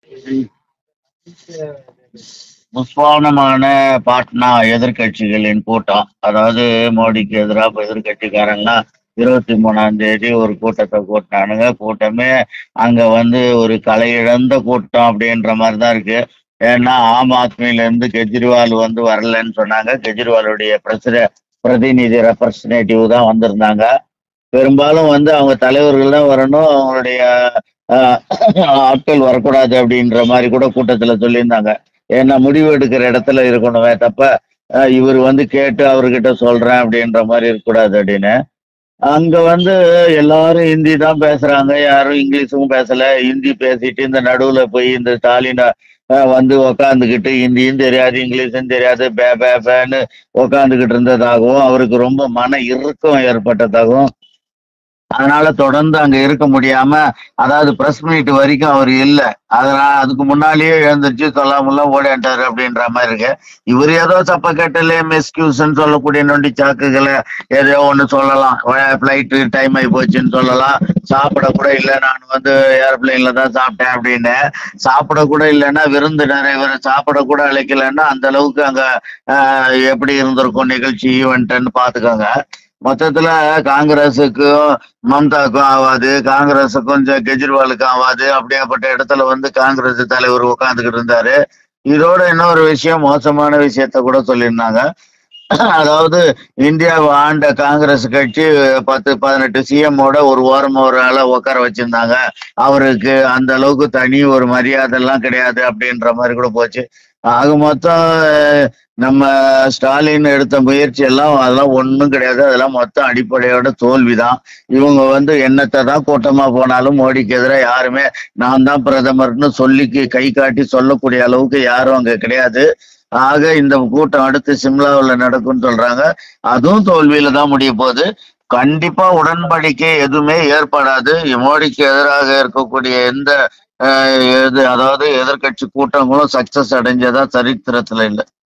முஸ்பானமான பாட்னா எதிர்க்கட்சிகளின் கூட்டம் அதாவது மோடிக்கு எதிராக எதிர்க்கட்சிக்காரங்களாம் இருபத்தி மூணாம் தேதி ஒரு கூட்டத்தை கூட்டினானுங்க கூட்டமே அங்க வந்து ஒரு கலை இழந்த கூட்டம் அப்படின்ற மாதிரி தான் இருக்கு ஏன்னா ஆம் ஆத்மியில இருந்து கெஜ்ரிவால் வந்து வரலன்னு சொன்னாங்க கெஜ்ரிவாலுடைய பிரசிட பிரதிநிதி ரெப்ரசன்டேட்டிவ் தான் வந்திருந்தாங்க பெரும்பாலும் வந்து அவங்க தலைவர்கள் தான் வரணும் அவங்களுடைய ஆஹ், ஆட்கள் வரக்கூடாது அப்படின்ற மாதிரி கூட கூட்டத்துல சொல்லியிருந்தாங்க ஏன்னா முடிவு எடுக்கிற இடத்துல இருக்கணுமே தப்ப அஹ், இவர் வந்து கேட்டு அவர்கிட்ட சொல்றேன் அப்படின்ற மாதிரி இருக்கக்கூடாது அப்படின்னு அங்க வந்து எல்லாரும் ஹிந்தி தான் பேசுறாங்க யாரும் இங்கிலீஷும் பேசல ஹிந்தி பேசிட்டு இந்த நடுவுல போய் இந்த ஸ்டாலினை அஹ், வந்து உக்காந்துக்கிட்டு ஹிந்தியும் தெரியாது இங்கிலீஷும் தெரியாது பே பே பேன்னு உக்காந்துக்கிட்டு இருந்ததாகவும் அவருக்கு ரொம்ப மன இறுக்கம் ஏற்பட்டதாகவும் அதனால தொடர்ந்து அங்க இருக்க முடியாம அதாவது பிரஸ் மீட் வரைக்கும் அவர் இல்ல அதனால அதுக்கு முன்னாலேயே எழுந்திருச்சு சொல்லாமலாம் ஓடிட்டாரு அப்படின்ற மாதிரி இருக்கு இவர் ஏதோ சப்ப கட்டலையும் எக்ஸ்கியூஸ்ன்னு சொல்லக்கூடிய நொண்டி சாக்குகளை ஏதோ ஒண்ணு சொல்லலாம் ஃபிளைட்டு டைம் ஆகி போச்சுன்னு சொல்லலாம் சாப்பிட கூட இல்லை நான் வந்து ஏரோப்ளேன்ல தான் சாப்பிட்டேன் அப்படின்னு சாப்பிட கூட இல்லைன்னா விருந்தினர் இவரை சாப்பிட கூட அழைக்கலைன்னா அந்த அளவுக்கு அங்க ஆஹ், எப்படி இருந்திருக்கும் நிகழ்ச்சி ஈவெண்ட்னு பாத்துக்கோங்க மொத்தத்துல காங்கிரஸுக்கும் மம்தாக்கும் ஆகாது காங்கிரஸுக்கும் ஜெ- கெஜ்ரிவாலுக்கும் ஆகாது அப்படியாப்பட்ட இடத்துல வந்து காங்கிரஸ் தலைவர் உட்காந்துக்கிட்டு இருந்தாரு இதோட இன்னொரு விஷயம் மோசமான விஷயத்த கூட சொல்லியிருந்தாங்க அதாவது இந்தியாவை ஆண்ட காங்கிரஸ் கட்சி பத்து பதினெட்டு சிஎம்மோட ஒரு ஓரமா ஒரு ஆளை உட்கார வச்சிருந்தாங்க அவருக்கு அந்த அளவுக்கு தனி ஒரு மரியாதை எல்லாம் கிடையாது அப்படின்ற மாதிரி கூட போச்சு ஆக மொத்தம் அஹ், நம்ம ஸ்டாலின் எடுத்த முயற்சி எல்லாம் அதெல்லாம் ஒண்ணும் கிடையாது அதெல்லாம் மொத்தம் அடிப்படையோட தோல்விதான் இவங்க வந்து என்னத்தை தான் கூட்டமா போனாலும் மோடிக்கு எதிராக யாருமே நான் தான் பிரதமர்னு சொல்லி கை காட்டி சொல்லக்கூடிய அளவுக்கு யாரும் அங்க கிடையாது ஆக இந்த கூட்டம் அடுத்து சிம்லாவில் நடக்கும்னு சொல்றாங்க அதுவும் தோல்வியில தான் முடிய போகுது கண்டிப்பா உடன்படிக்கை எதுவுமே ஏற்படாது மோடிக்கு எதிராக இருக்கக்கூடிய எந்த அஹ், எது அதாவது எதிர்க்கட்சி கூட்டங்களும் சக்சஸ் அடைஞ்சதா சரித்திரத்துல இல்லை